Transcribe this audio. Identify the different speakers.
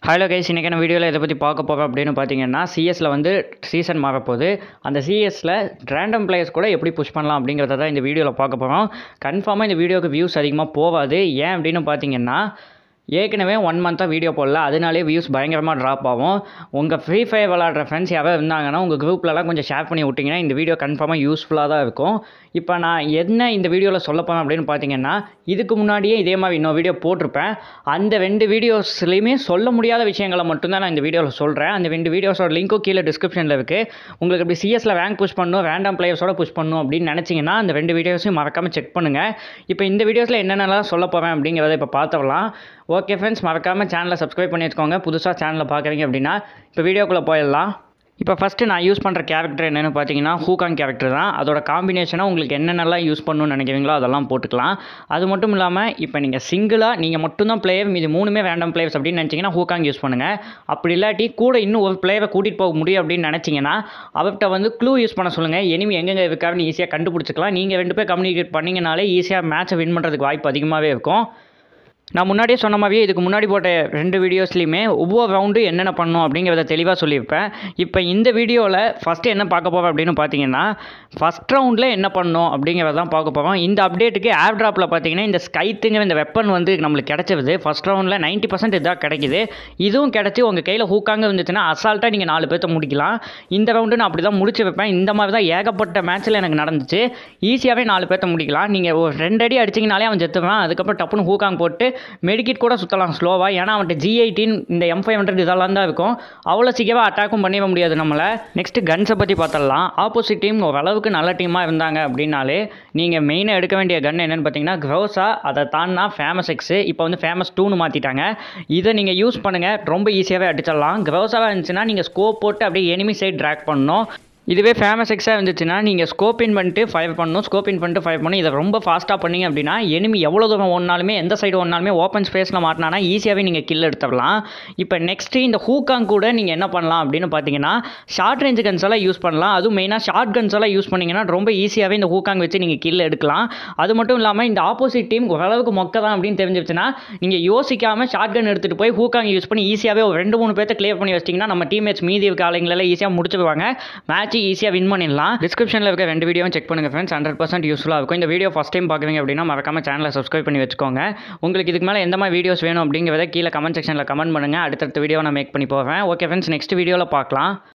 Speaker 1: hello guys இன்றைக்கான வீடியோவில் இதை பற்றி பார்க்க போகிறோம் அப்படின்னு பார்த்தீங்கன்னா சிஎஸ்ல வந்து சீசன் மாறப்போகுது அந்த சிஎஸ்ல ரேண்டம் பிளேயர்ஸ் கூட எப்படி புஷ் பண்ணலாம் அப்படிங்கிறத தான் இந்த வீடியோவில் பார்க்க போகிறோம் கன்ஃபார்மாக இந்த வீடியோக்கு வியூஸ் அதிகமாக போகாது ஏன் அப்படின்னு பார்த்தீங்கன்னா ஏற்கனவே ஒன் மந்த்தாக வீடியோ போடல அதனாலே வியூஸ் பயங்கரமாக ட்ராப் ஆகும் உங்கள் ஃப்ரீ ஃபயர் விளாட்ற ஃப்ரெண்ட்ஸ் யாராவது இருந்தாங்கன்னா உங்கள் குரூப்லலாம் கொஞ்சம் ஷேர் பண்ணி விட்டிங்கன்னா இந்த வீடியோ கன்ஃபார்மாக யூஸ்ஃபுல்லாக தான் இருக்கும் இப்போ நான் என்ன இந்த வீடியோவில் சொல்ல போகிறேன் அப்படின்னு பார்த்தீங்கன்னா இதுக்கு முன்னாடியே இதே மாதிரி இன்னொரு வீடியோ போட்டிருப்பேன் அந்த ரெண்டு வீடியோஸ்லையுமே சொல்ல முடியாத விஷயங்களை மட்டும்தான் நான் இந்த வீடியோவில் சொல்கிறேன் அந்த ரெண்டு வீடியோஸோட லிங்க்கும் கீழே டிஸ்கிரிப்ஷனில் இருக்குது உங்களுக்கு இப்படி சிஎஸில் ரேங்க் புஷ் பண்ணணும் ரேண்டம் பிளேயர்ஸோட புஷ் பண்ணணும் அப்படின்னு நினச்சிங்கன்னா அந்த ரெண்டு வீடியோஸையும் மறக்காமல் செக் பண்ணுங்கள் இப்போ இந்த வீடியோஸில் என்னென்னலாம் சொல்ல போகிறேன் அப்படிங்கிறத இப்போ பார்த்துடலாம் ஓகே ஃப்ரெண்ட்ஸ் மறக்காமல் சேனலை சப்ஸ்கிரைப் பண்ணி வச்சுக்கோங்க புதுசாக சேனலை பார்க்குறீங்க அப்படின்னா இப்போ வீடியோக்குள்ளே போயிடலாம் இப்போ ஃபஸ்ட்டு நான் யூஸ் பண்ணுற கேரக்டர் என்னென்னு பார்த்தீங்கன்னா ஹூகாங் கேரக்டர் தான் அதோட காம்பினேஷனாக உங்களுக்கு என்னென்னலாம் யூஸ் பண்ணணும்னு நினைக்கிறீங்களோ அதெல்லாம் போட்டுக்கலாம் அது மட்டும் இல்லாமல் இப்போ நீங்கள் சிங்கிளாக நீங்கள் மட்டும்தான் பிளேயர் மீது மூணுமே ரேண்டம் பிளேயர்ஸ் அப்படின்னு நினச்சிங்கன்னா ஹூகாங் யூஸ் பண்ணுங்கள் அப்படி இல்லாட்டி கூட இன்னும் ஒரு பிளேயரை கூட்டிகிட்டு போக முடியும் அப்படின்னு நினச்சிங்கன்னா அவர்கிட்ட வந்து க்ளூ யூஸ் பண்ண சொல்லுங்கள் எனிமி எங்கெங்கே இருக்காருன்னு ஈஸியாக கண்டுபிடிச்சிக்கலாம் நீங்கள் ரெண்டு பேர் கம்யூனிகேட் பண்ணிங்கனாலே ஈஸியாக மேட்சை வின் பண்ணுறதுக்கு வாய்ப்பு அதிகமாகவே இருக்கும் நான் முன்னாடியே சொன்ன மாதிரியே இதுக்கு முன்னாடி போட்ட ரெண்டு வீடியோஸ்லையுமே ஒவ்வொரு ரவுண்டு என்னென்ன பண்ணணும் அப்படிங்கிறத தெளிவாக சொல்லியிருப்பேன் இப்போ இந்த வீடியோவில் ஃபஸ்ட்டு என்ன பார்க்க போகிறோம் அப்படின்னு பார்த்தீங்கன்னா ஃபஸ்ட் ரவுண்டில் என்ன பண்ணணும் அப்படிங்கிறத தான் பார்க்க போகிறோம் இந்த அப்டேட்டுக்கு ஆப் ட்ராப்பில் பார்த்தீங்கன்னா இந்த ஸ்கைத்துங்கிற இந்த வெப்பன் வந்து நம்மளுக்கு கிடச்சிருது ஃபஸ்ட் ரவுண்டில் நைன்ட்டி பர்சன்ட் இதாக கிடைக்குது இதுவும் கிடச்சி உங்கள் கையில் ஹூக்காங்க இருந்துச்சுன்னா அசால்ட்டாக நீங்கள் நாலு பேர்த்த முடிக்கலாம் இந்த ரவுண்டு நான் அப்படி தான் முடிச்சு வைப்பேன் இந்த மாதிரி தான் ஏகப்பட்ட மேட்ச்சில் எனக்கு நடந்துச்சு ஈஸியாகவே நாலு பேர்த்த முடிக்கலாம் நீங்கள் ஒரு ரெண்டு அடி அடிச்சிங்கனாலே அவன் செத்துவான் அதுக்கப்புறம் டப்புன்னு ஹூக்காங் போட்டு மெடிக்கிட் கூட சுற்றலாம் ஸ்லோவாக ஏன்னா அவன்கிட்ட ஜி எயிட்டின் இந்த எம் ஃபைவ் ஹண்ட்ரட் இதெல்லாம் தான் இருக்கும் அவ்வளோ சீக்கிரமாக அட்டாக்கும் பண்ணிட முடியாது நம்மளை நெக்ஸ்ட் கன்ஸை பற்றி பார்த்தலாம் ஆப்போசிட் டீம் ஓரளவுக்கு நல்ல டீமாக இருந்தாங்க அப்படின்னாலே நீங்கள் மெயினாக எடுக்க வேண்டிய கன் என்னென்னு பார்த்தீங்கன்னா க்ரோஸா அதை தாண்டினா ஃபேமஸ் எக்ஸு இப்போ வந்து ஃபேமஸ் டூன்னு மாற்றிட்டாங்க இதை நீங்கள் யூஸ் பண்ணுங்கள் ரொம்ப ஈஸியாகவே அடிச்சிடலாம் க்ரோஸாவாக இருந்துச்சுன்னா நீங்கள் ஸ்கோப் போட்டு அப்படியே எனிமி சைட் ட்ராக் பண்ணணும் இதுவே ஃபேமஸ் எக்ஸாக இருந்துச்சுன்னா நீங்கள் ஸ்கோப் இன் பண்ணிட்டு ஃபைவ் பண்ணணும் ஸ்கோப் இன் பண்ணிட்டு ஃபைவ் பண்ணணும் இதை ரொம்ப ஃபாஸ்ட்டாக பண்ணீங்க அப்படின்னா எனிமி எவ்வளோ தூரம் ஒன்றாலுமே எந்த சைடு ஒன்றாலுமே ஓப்பன் ஸ்பேஸில் மாட்டினானா ஈஸியாகவே நீங்கள் கில் எடுத்துடலாம் இப்போ நெக்ஸ்ட்டு இந்த ஹூக்காங் கூட நீங்கள் என்ன பண்ணலாம் அப்படின்னு பார்த்தீங்கன்னா ஷார்ட் ரேஞ்ச் கன்ஸ் எல்லாம் யூஸ் பண்ணலாம் அதுவும் மெயினாக ஷார்ட் கன்ஸ் எல்லாம் யூஸ் பண்ணிங்கன்னா ரொம்ப ஈஸியாகவே இந்த ஹூக்காங் வச்சு நீங்கள் கில் எடுக்கலாம் அது மட்டும் இல்லாமல் இந்த ஆப்போசிட் டீம் ஓரளவுக்கு மொக்க தான் அப்படின்னு தெரிஞ்சிருச்சுன்னா நீங்கள் யோசிக்காமல் ஷார்ட் கன் எடுத்துகிட்டு போய் ஹூக்காங் யூஸ் பண்ணி ஈஸியாகவே ஒரு ரெண்டு மூணு பேர்த்த கிளியர் பண்ணி வச்சிட்டிங்கன்னா நம்ம டீம்மேட்ஸ் மீதி இருக்க ஆளுங்களெல்லாம் ஈஸியாக முடிச்சிருவாங்க மேட்ச் ஈஸியாக வின் பண்ணிடலாம் டிஸ்கிரிப்ஷனில் இருக்க ரெண்டு வீடியோவும் செக் பண்ணுங்கள் ஃப்ரெண்ட்ஸ் ஹண்ட்ரட் பர்சன்ட் யூஸ்ஃபுல்லாக இருக்கும் இந்த வீடியோ ஃபஸ்ட் டைம் பார்க்குறீங்க அப்படின்னா மறக்காம சேனலை சப்ஸ்கிரைப் பண்ணி வச்சுக்கோங்க உங்களுக்கு இதுக்கு மேலே எந்த மாதிரி வீடியோஸ் வேணும் அப்படிங்கிறத கீழே கமெண்ட் செக்ஷனில் கமெண்ட் பண்ணுங்கள் அடுத்தடுத்த வீடியோ நான் மேக் பண்ணி போவேன் ஓகே ஃப்ரெண்ட்ஸ் நெக்ஸ்ட் வீடியோவில் பார்க்கலாம்